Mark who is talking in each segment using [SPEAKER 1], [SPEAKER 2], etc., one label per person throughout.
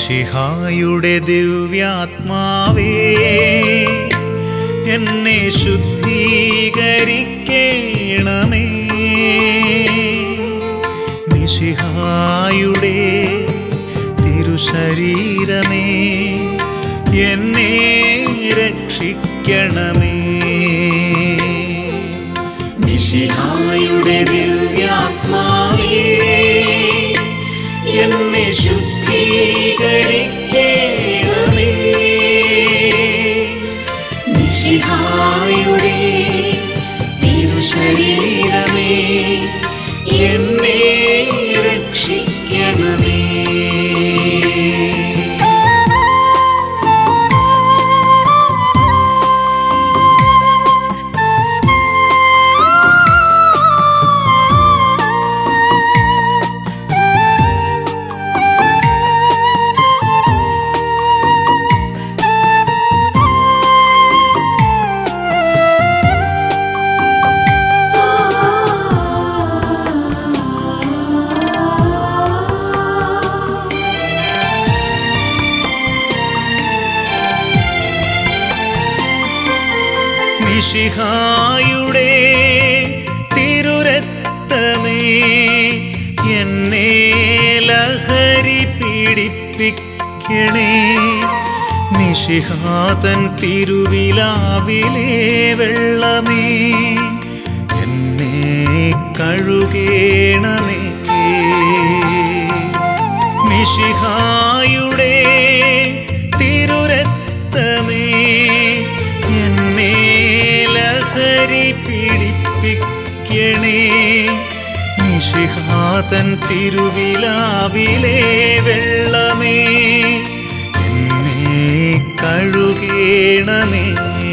[SPEAKER 1] മിശിഹായുടെ ദിവ്യാത്മാവേ എന്നെ ശുദ്ധീകരിക്കണമേ മിശിഹായുടെ തിരുശരീരമേ എന്നെ രക്ഷിക്കണമേ
[SPEAKER 2] മിശിഹായുടെ ദിവ്യാത്മാവേ എന്നെ ശുദ്ധീകരിക്കണമേ മിശിഹായുടെ തിരുശരീരമേ എന്നെ രക്ഷിക്കണമേ
[SPEAKER 1] മിശിഹായുടെ തിരുരക്തമേ എന്നെ ലഹരി പീഡിപ്പിക്കണേ നിശിഹാതൻ തിരുവിലാവിലെ വെള്ളമേ എന്നെ കഴുകേണമേ മിശിഹായുടെ തിരുരക്തമേ എന്നെ ലഹരി പീഡിപ്പിക്കണേ നിശിഹാതൻ തിരുവിലാവിലെ വെള്ളമേ എന്നെ കഴുകേണമേ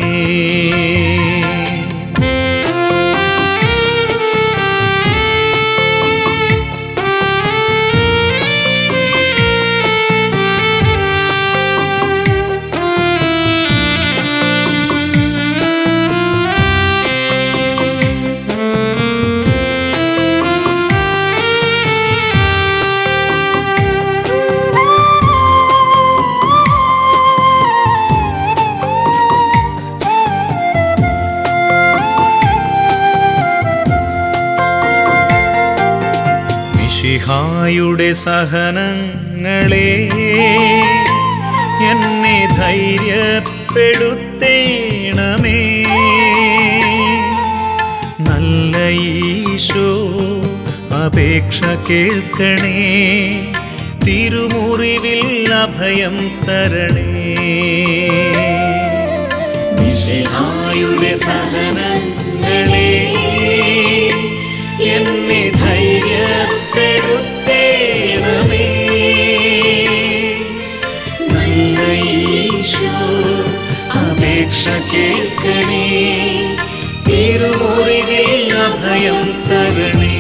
[SPEAKER 1] മിശിഹായുടെ സഹനങ്ങളെ എന്നെ ധൈര്യപ്പെടുത്തേണമേ നല്ല ഈശോ അപേക്ഷ കേൾക്കണേ തിരുമുറിവിൽ അഭയം തരണേ
[SPEAKER 2] മിശിഹായുടെ സഹനങ്ങളെ എന്നെ ധൈര്യപ്പെടുത്തേണമേ നല്ല ഈശോ അപേക്ഷ കേൾക്കണേ തിരുമുറിവിൽ അഭയം തരണേ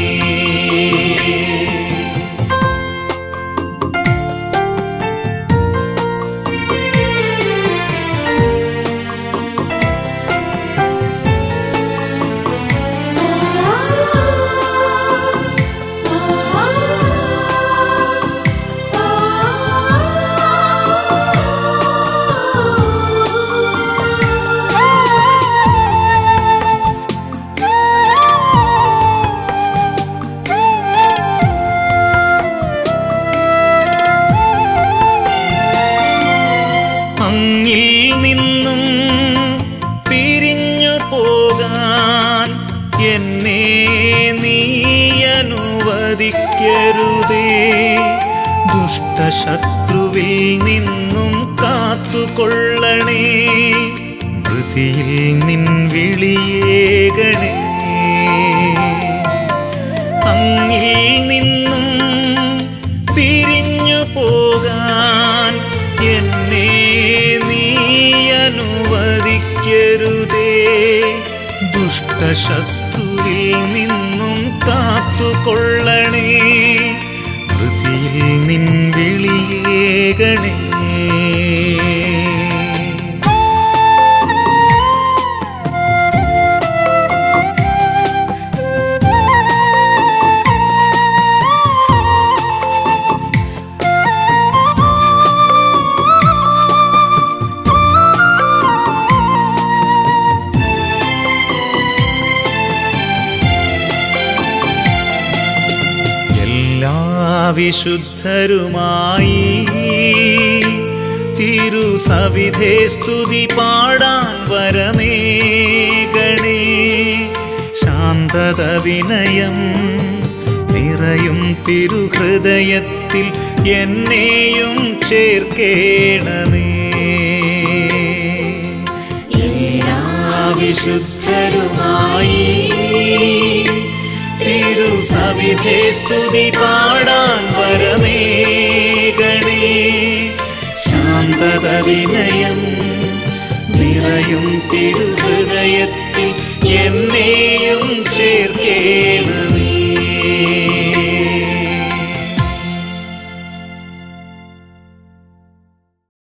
[SPEAKER 1] അങ്ങിൽ നിന്നും പിരിഞ്ഞു പോകാൻ എന്നെ നീ അനുവദിക്കരുതേ ദുഷ്ടശത്രുവിൽ നിന്നും കാത്തുകൊള്ളണേ മൃതിയിൽ നിൻ വിളിയേകണേ അങ്ങിൽ നിന്നും പിരിഞ്ഞു പോകാൻ എന്നെ നീ അനുവദിക്കരുതേ ദുഷ്ടശത്രുവിൽ നിന്നും കാത്തുകൊള്ളണേ മൃതിയിൽ നിൻ വിളിയേകണേ വിശുദ്ധരുമായി തിരുസവിധേ സ്തുതി പാടാൻ വരമേകണേ ശാന്തത വിനയം നിറയും തിരുഹൃദയത്തിൽ എന്നെയും ചേർക്കേണമേ
[SPEAKER 2] എല്ലാ വിശുദ്ധരുമായി
[SPEAKER 1] തിരുസവിധേ സ്തുതി പാടാൻ വരമേകണേ ശാന്തത വിനയം നിറയും തിരുഹൃദയത്തിൽ എന്നെയും ചേർക്കേണമേ